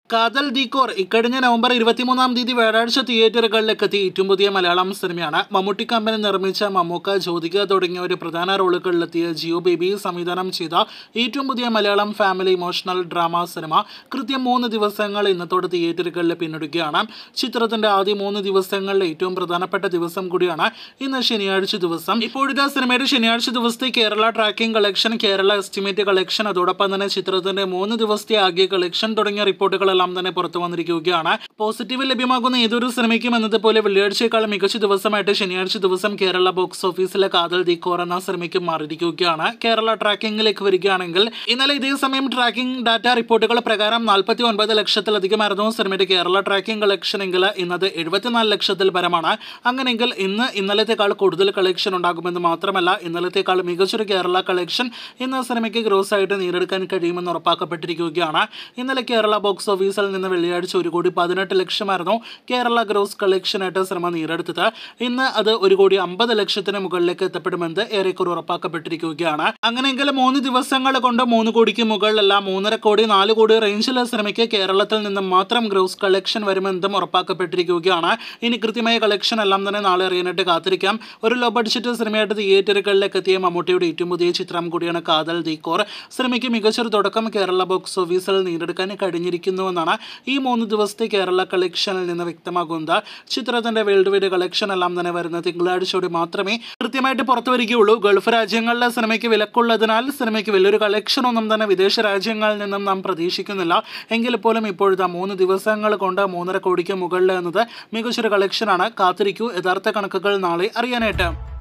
കാതൽ ദീക്കോർ ഇക്കഴിഞ്ഞ നവംബർ ഇരുപത്തിമൂന്നാം തീയതി വ്യാഴാഴ്ച തിയേറ്ററുകളിലേക്ക് എത്തി ഏറ്റവും പുതിയ മലയാളം സിനിമയാണ് മമ്മൂട്ടി കമ്പനി നിർമ്മിച്ച മമ്മൂക്ക ജ്യോതിക തുടങ്ങിയ ഒരു പ്രധാന റോളുകളിലെത്തിയ ജിയോ ബേബി സംവിധാനം ചെയ്ത ഏറ്റവും പുതിയ Malayalam family emotional drama cinema കൃത്യം മൂന്ന് ദിവസങ്ങൾ ഇന്നത്തോടെ തിയേറ്ററുകളിൽ പിന്നിടുകയാണ് ചിത്രത്തിന്റെ ആദ്യ മൂന്ന് ദിവസങ്ങളിലെ ഏറ്റവും പ്രധാനപ്പെട്ട ദിവസം കൂടിയാണ് ഇന്ന് ശനിയാഴ്ച ദിവസം ഇപ്പോഴത്തെ സിനിമയുടെ ശനിയാഴ്ച ദിവസത്തെ Kerala tracking collection Kerala estimate collection അതോടൊപ്പം തന്നെ ചിത്രത്തിന്റെ മൂന്ന് ദിവസത്തെ ആകെ കളക്ഷൻ തുടങ്ങിയ റിപ്പോർട്ടുകളെല്ലാം തന്നെ പുറത്തു വന്നിരിക്കുകയാണ് പോസിറ്റീവ് ലഭ്യമാകുന്ന ഏതൊരു സിനിമയ്ക്കും എന്നതുപോലെ വെള്ളിയാഴ്ചയേക്കാൾ മികച്ച ദിവസമായിട്ട് ശനിയാഴ്ച ദിവസം കേരള ബോക്സ് ഓഫീസിലെ കാതൽ ദി കോർ എന്ന സിനിമയ്ക്ക് മാറിയിരിക്കുകയാണ് കേരള ട്രാക്കിംഗിലേക്ക് വരികയാണെങ്കിൽ ഇന്നലെ ഇതേ സമയം ട്രാക്കിംഗ് ഡാറ്റ റിപ്പോർട്ടുകൾ പ്രകാരം നാൽപ്പത്തി ഒൻപത് ലക്ഷത്തിലധികമായിരുന്നു സിനിമയുടെ കേരള ട്രാക്കിംഗ് കളക്ഷൻ എങ്കിൽ ഇന്നത് എഴുപത്തിനാല് ലക്ഷത്തിൽ പരമാണ് അങ്ങനെയെങ്കിൽ ഇന്ന് ഇന്നലത്തെക്കാൾ കൂടുതൽ കളക്ഷൻ ഉണ്ടാകുമെന്ന് മാത്രമല്ല ഇന്നലത്തെക്കാൾ മികച്ചൊരു കേരള കളക്ഷൻ ഇന്ന് സിനിമയ്ക്ക് ഗ്രോസ് ആയിട്ട് നേടിയെടുക്കാൻ കഴിയുമെന്ന് ഉറപ്പാക്കപ്പെട്ടിരിക്കുകയാണ് ഇന്നലെ കേരള ബോക്സ് ഓഫീസിൽ നിന്ന് വെള്ളിയാഴ്ച ഒരു കോടി പതിനെട്ട് ലക്ഷമായിരുന്നു കേരള ഗ്രോസ് കളക്ഷനായിട്ട് സിനിമ നേടിയെടുത്തത് ഇന്ന് അത് ഒരു കോടി അമ്പത് ലക്ഷത്തിന് മുകളിലേക്ക് എത്തപ്പെടുമെന്ന് ഏറെക്കുറെ ഉറപ്പാക്കപ്പെട്ടിരിക്കുകയാണ് അങ്ങനെയെങ്കിൽ മൂന്ന് ദിവസങ്ങൾ കൊണ്ട് മൂന്ന് കോടിക്ക് മുകളിലല്ല മൂന്നര കോടി നാല് കോടി റേഞ്ചിലെ സിനിമയ്ക്ക് കേരളത്തിൽ നിന്നും മാത്രം ഗ്രോസ് കളക്ഷൻ വരുമെന്നും ഉറപ്പാക്കപ്പെട്ടിരിക്കുകയാണ് ഇനി കൃത്യമായ കളക്ഷൻ എല്ലാം തന്നെ നാളെ അറിയാനായിട്ട് കാത്തിരിക്കാം ഒരു ലോ ബഡ്ജറ്റ് സിനിമയായിട്ട് തിയേറ്ററുകളിലേക്ക് എത്തിയ മമ്മൂട്ടിയുടെ ഏറ്റവും പുതിയ ചിത്രം കൂടിയാണ് കാതൽ ദി കോർ സിനിമയ്ക്ക് മികച്ചൊരു തുടക്കം കേരള ബോക്സ് ഓഫീസിൽ നേടിയെടുക്കാൻ കഴിഞ്ഞിരിക്കുന്നുവെന്നാണ് ഈ മൂന്ന് ദിവസത്തെ കേരള കളക്ഷനിൽ നിന്ന് വ്യക്തമാകുന്നത് ചിത്രത്തിന്റെ വേൾഡ് വൈഡ് കളക്ഷൻ എല്ലാം തന്നെ വരുന്ന തിങ്കളാഴ്ചയോടെ മാത്രമേ കൃത്യമായിട്ട് പുറത്തു വരികയുള്ളൂ ഗൾഫ് രാജ്യങ്ങളിലെ സിനിമയ്ക്ക് വിലക്കുള്ളതിനാൽ സിനിമയ്ക്ക് വലിയൊരു കളക്ഷൻ ഒന്നും തന്നെ വിദേശ രാജ്യങ്ങളിൽ നിന്നും നാം പ്രതീക്ഷിക്കുന്നില്ല എങ്കിൽ പോലും ഇപ്പോഴത്തെ മൂന്ന് ദിവസങ്ങൾ കൊണ്ട് മൂന്നര കോടിക്ക് മുകളിൽ എന്നത് മികച്ചൊരു കളക്ഷനാണ് കാത്തിരിക്കൂ യഥാർത്ഥ കണക്കുകൾ നാളെ അറിയാനായിട്ട്